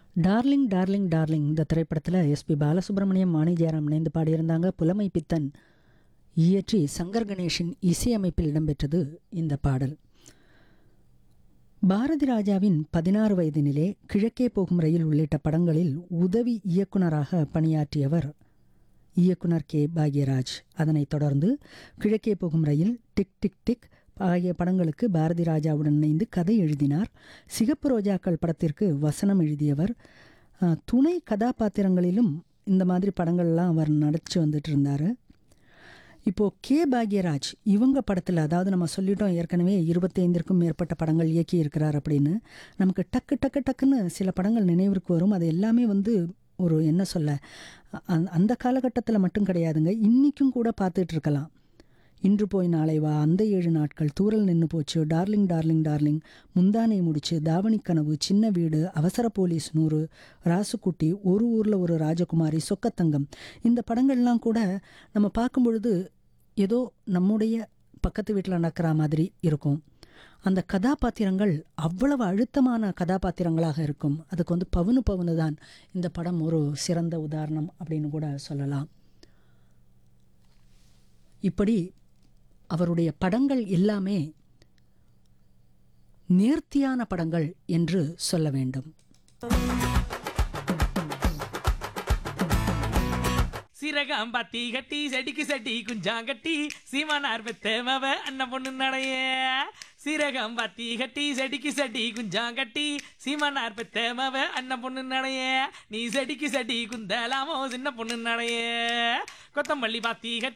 darling darling darling இந்த திரைப்படத்தில் SP Balasubramaniam Vani Jayaram இணைந்து பாடியிருந்தாங்க புலமை பித்தன் இயற்றி சங்கர் கணேஷின் இசையமைப்பில் இடம்பெற்றது இந்த பாடல் பாரதி ராஜாவின் பதினாறு வயதினிலே கிழக்கே போகும் ரயில் உள்ளிட்ட படங்களில் உதவி இயக்குனராக பணியாற்றியவர் இயக்குனர் கே பாக்யராஜ் அதனைத் தொடர்ந்து கிழக்கே போகும் ரயில் டிக் டிக் டிக் ஆகிய படங்களுக்கு பாரதி ராஜாவுடன் இணைந்து கதை எழுதினார் சிகப்பு ரோஜாக்கள் படத்திற்கு வசனம் எழுதியவர் அஹ், துணை கதாபாத்திரங்களிலும் இந்த மாதிரி படங்கள்லாம் அவர் நடிச்சு வந்துட்டு இருந்தார் இப்போது கே பாக்யராஜ் இவங்க படத்தில் அதாவது நம்ம சொல்லிட்டோம் ஏற்கனவே இருபத்தைந்திற்கும் மேற்பட்ட படங்கள் இயக்கி இருக்கிறார் அப்படின்னு நமக்கு டக்கு டக்கு டக்குன்னு சில படங்கள் நினைவிற்கு வரும் அது எல்லாமே வந்து ஒரு என்ன சொல்ல அ- அந்த காலகட்டத்தில் மட்டும் கிடையாதுங்க இன்றைக்கும் கூட பார்த்துட்டு இருக்கலாம் இன்று போய் நாளை வா அந்த ஏழு நாட்கள் தூரல் நின்று போச்சு டார்லிங் டார்லிங் டார்லிங் முந்தானை முடிச்சு தாவணி கனவு சின்ன வீடு அவசர போலீஸ் நூறு ராசுக்குட்டி ஒரு ஊரில் ஒரு ராஜகுமாரி சொக்கத்தங்கம் இந்த படங்கள்லாம் கூட நம்ம பார்க்கும் பொழுது ஏதோ நம்முடைய பக்கத்து வீட்டில் நடக்கிற மாதிரி இருக்கும் அந்த கதாபாத்திரங்கள் அவ்வளவு அழுத்தமான கதாபாத்திரங்களாக இருக்கும் அதுக்கு வந்து பவுனு பவுனு தான் இந்த படம் ஒரு சிறந்த உதாரணம் அப்படின்னு கூட சொல்லலாம் இப்படி அவருடைய படங்கள் எல்லாமே நேர்த்தியான படங்கள் என்று சொல்ல வேண்டும் சீரகம் பத்தி கட்டி செடிக்கு செடி குஞ்சாங்கட்டி சீமானார் பெத்தமவ அண்ணன் பொண்ணு நடைய சீரகம் பத்தி கட்டி செடிக்கு செடி குஞ்சாங்கட்டி சீமானார் பெத்தமவ அண்ணன் பொண்ணு நடைய நீ செடிக்கு செடி குந்தலாமோ சின்ன பொண்ணு நடைய கொத்தமல்லி பாத்தி கட்டி